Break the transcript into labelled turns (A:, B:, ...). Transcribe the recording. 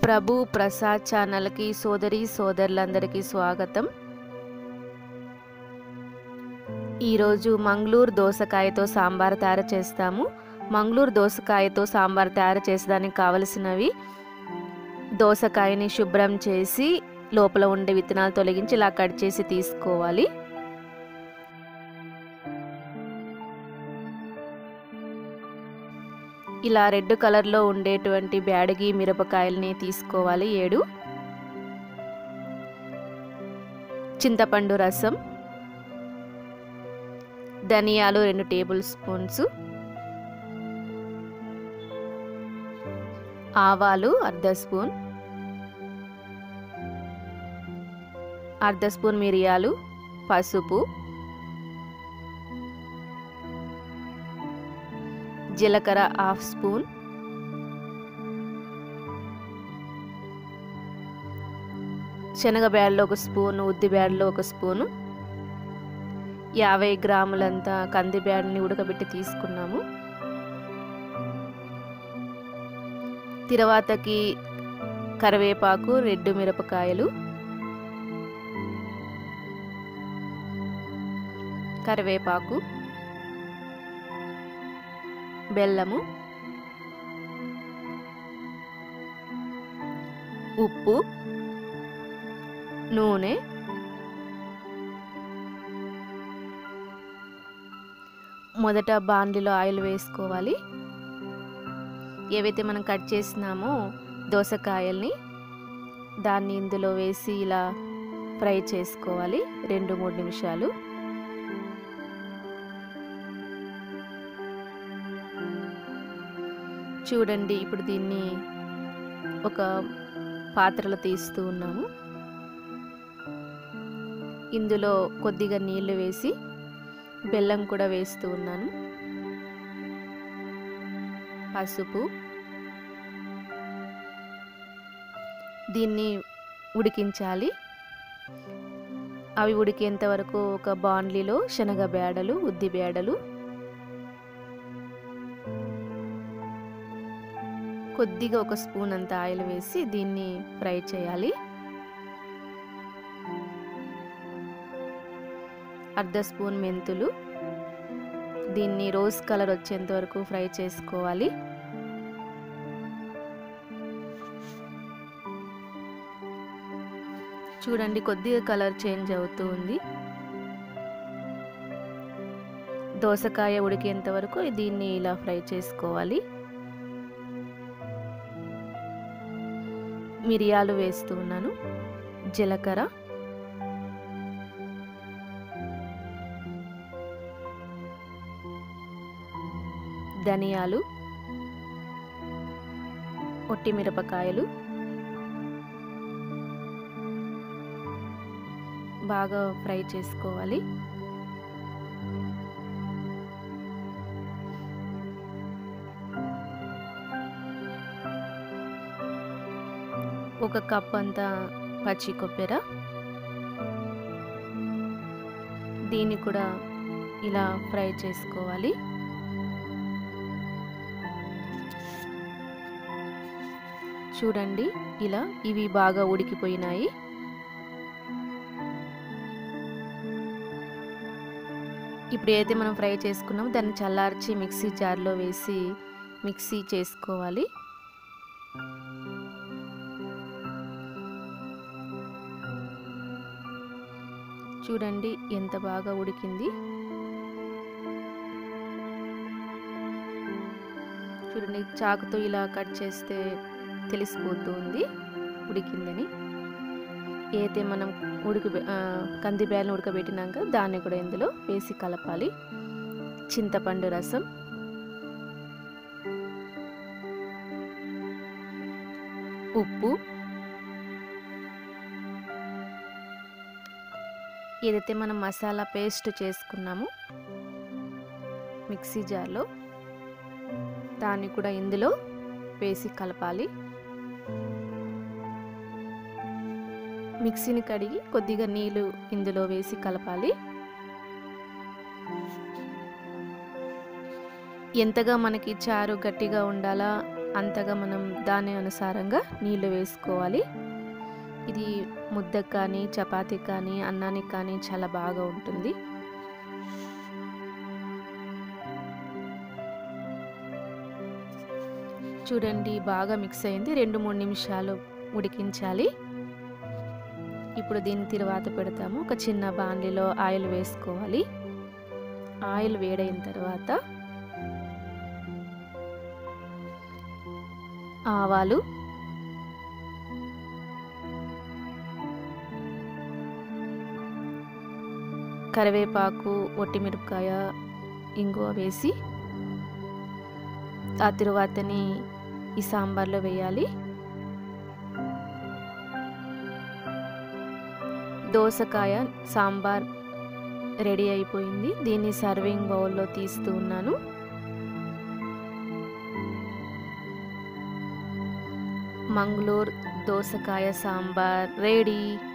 A: ప్రభు ప్రసాద్ ఛానల్కి సోదరి సోదరులందరికీ స్వాగతం ఈరోజు మంగళూరు దోసకాయతో సాంబార్ తయారు చేస్తాము మంగళూరు దోసకాయతో సాంబార్ తయారు చేసేదానికి కావలసినవి దోసకాయని శుభ్రం చేసి లోపల ఉండే విత్తనాలు తొలగించి ఇలా కట్ చేసి తీసుకోవాలి ఇలా రెడ్ కలర్లో ఉండేటువంటి బ్యాడగి మిరపకాయల్ని తీసుకోవాలి ఏడు చింతపండు రసం ధనియాలు రెండు టేబుల్ స్పూన్స్ ఆవాలు అర్ధ స్పూన్ అర్ధ స్పూన్ మిరియాలు పసుపు జీలకర్ర హాఫ్ స్పూన్ శనగ బ్యాడ్లో ఒక స్పూను ఉద్ది బ్యాడ్లో ఒక స్పూను యాభై గ్రాములంత కంది బ్యాడ్ని ఉడకబెట్టి తీసుకున్నాము తర్వాతకి కరివేపాకు రెడ్డు మిరపకాయలు కరివేపాకు బెల్లము ఉప్పు నూనె మొదట బాండిలో ఆయిల్ వేసుకోవాలి ఏవైతే మనం కట్ చేసినామో దోసకాయల్ని దాన్ని ఇందులో వేసి ఇలా ఫ్రై చేసుకోవాలి రెండు మూడు నిమిషాలు చూడండి ఇప్పుడు దీన్ని ఒక పాత్రలో తీస్తూ ఉన్నాము ఇందులో కొద్దిగా నీళ్లు వేసి బెల్లం కూడా వేస్తూ ఉన్నాను పసుపు దీన్ని ఉడికించాలి అవి ఉడికేంత వరకు ఒక బాండ్లీలో శనగ బేడలు ఉద్ది బేడలు కొద్దిగా ఒక స్పూన్ అంత ఆయిల్ వేసి దీన్ని ఫ్రై చేయాలి అర్ధ స్పూన్ మెంతులు దీన్ని రోజ్ కలర్ వచ్చేంత వరకు ఫ్రై చేసుకోవాలి చూడండి కొద్దిగా కలర్ చేంజ్ అవుతూ ఉంది దోసకాయ ఉడికేంత వరకు దీన్ని ఇలా ఫ్రై చేసుకోవాలి మిరియాలు వేస్తూ ఉన్నాను జీలకర్ర ధనియాలు ఒట్టి మిరపకాయలు బాగా ఫ్రై చేసుకోవాలి ఒక కప్ అంతా పచ్చి కొబ్బెర దీన్ని కూడా ఇలా ఫ్రై చేసుకోవాలి చూడండి ఇలా ఇవి బాగా ఉడికిపోయినాయి ఇప్పుడు ఏదైతే మనం ఫ్రై చేసుకున్నామో దాన్ని చల్లార్చి మిక్సీ జార్లో వేసి మిక్సీ చేసుకోవాలి చూడండి ఎంత బాగా ఉడికింది చూడండి చాకుతో ఇలా కట్ చేస్తే తెలిసిపోతుంది ఉడికిందని ఏదైతే మనం ఉడికి కంది బ్యాలను ఉడకబెట్టినాక దాన్ని కూడా ఇందులో వేసి కలపాలి చింతపండు రసం ఉప్పు ఏదైతే మనం మసాలా పేస్ట్ చేసుకున్నామో మిక్సీ జార్లో దాన్ని కూడా ఇందులో వేసి కలపాలి మిక్సీని కడిగి కొద్దిగా నీళ్ళు ఇందులో వేసి కలపాలి ఎంతగా మనకి చారు గట్టిగా ఉండాలా అంతగా మనం దాని అనుసారంగా నీళ్లు వేసుకోవాలి ఇది ముద్దకు కానీ చపాతీ కానీ అన్నానికి కానీ చాలా బాగా ఉంటుంది చూడండి బాగా మిక్స్ అయింది రెండు మూడు నిమిషాలు ఉడికించాలి ఇప్పుడు దీన్ని తిరువాత పెడతాము ఒక చిన్న బాండిలో ఆయిల్ వేసుకోవాలి ఆయిల్ వేడైన తర్వాత ఆవాలు కరివేపాకు ఒట్టిమిరపకాయ ఇంగువ వేసి ఆ తరువాతని ఈ సాంబార్లో వేయాలి దోసకాయ సాంబార్ రెడీ అయిపోయింది దీన్ని సర్వింగ్ బౌల్లో తీస్తూ ఉన్నాను మంగళూరు దోసకాయ సాంబార్ రెడీ